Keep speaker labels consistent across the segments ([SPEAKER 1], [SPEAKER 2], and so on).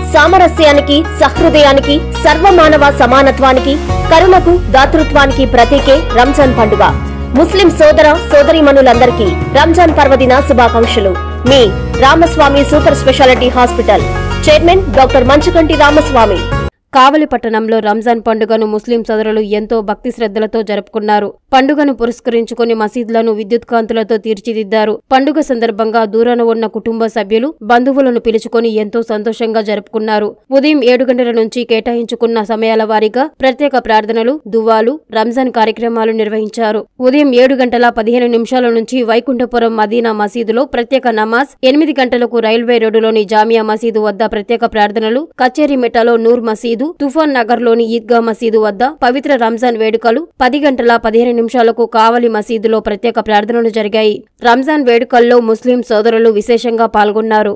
[SPEAKER 1] సామరస్యానికి సహృదయానికి సర్వమానవ సమానత్వానికి కరుణకు దాతృత్వానికి ప్రతీకే రంజాన్ పండుగ ముస్లిం సోదర సోదరీమణులందరికీ రంజాన్ పర్వదిన శుభాకాంక్షలు మీ Ramaswamy super speciality hospital chairman doctor Manchukanti Ramaswamy
[SPEAKER 2] Kavali పట్టణంలో రంజాన్ పండుగను ముస్లిం సోదరులు ఎంతో భక్తి శ్రద్ధలతో జరుపుకున్నారు పండుగను పురస్కరించుకుని మసీదులను విద్యుత్ కాంతులతో తీర్చిదిద్దారు పండుగ సందర్భంగా దూరాన ఉన్న కుటుంబ సభ్యులు బంధువులను పిలుచుకొని ఎంతో సంతోషంగా జరుపుకున్నారు ఉదయం ఏడు గంటల నుంచి కేటాయించుకున్న సమయాల వారీగా ప్రత్యేక ప్రార్థనలు దువ్వాలు రంజాన్ కార్యక్రమాలు నిర్వహించారు ఉదయం ఏడు గంటల పదిహేను నిమిషాల నుంచి వైకుంఠపురం మదీనా మసీదులో ప్రత్యేక నమాజ్ ఎనిమిది గంటలకు రైల్వే రోడ్డులోని జామియా మసీదు వద్ద ప్రత్యేక ప్రార్థనలు కచేరీ మెట్టలో నూర్ మసీదు తుఫాన్ నగర్ లోని ఈద్గా మసీదు వద్ద పవిత్ర రంజాన్ వేడుకలు పది గంటల పదిహేను నిమిషాలకు కావలి మసీదులో ప్రత్యేక ప్రార్థనలు జరిగాయి రంజాన్ వేడుకల్లో ముస్లిం సోదరులు విశేషంగా పాల్గొన్నారు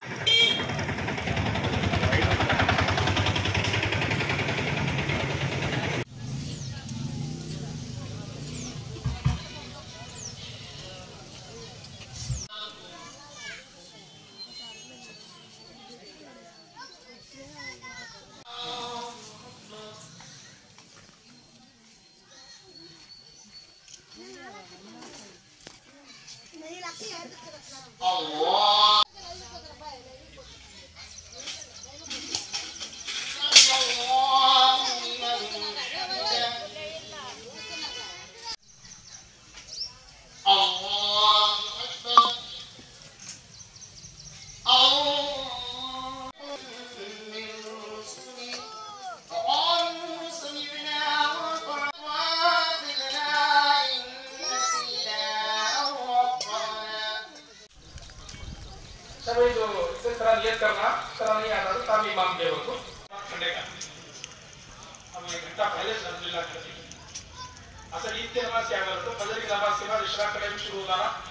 [SPEAKER 3] चलो ये जो इस तरह नियत करना इस तरह नहीं आता था तब इमाम के को ठंडे का हम एक घंटा पहले से अल्हम्दुलिल्लाह कर दी असल ईद की नमाज क्या करते फजर की नमाज के बाद इशराक का टाइम शुरू होगा ना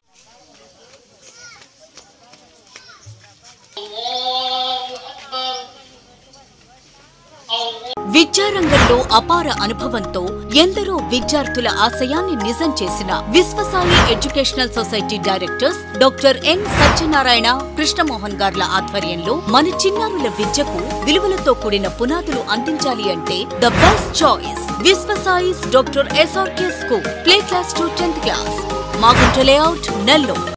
[SPEAKER 4] విద్యారంగంలో అపార అనుభవంతో ఎందరో విద్యార్థుల ఆశయాన్ని నిజం చేసిన Vishwasai educational society directors doctor N Satyanarayana Krishnamohan గార్ల ఆధ్వర్యంలో మన చిన్నారుల విద్యకు విలువలతో కూడిన పునాదులు అందించాలి అంటే the best choice Vishwasai's doctor SRK school play class to tenth class Magunta layout Nellore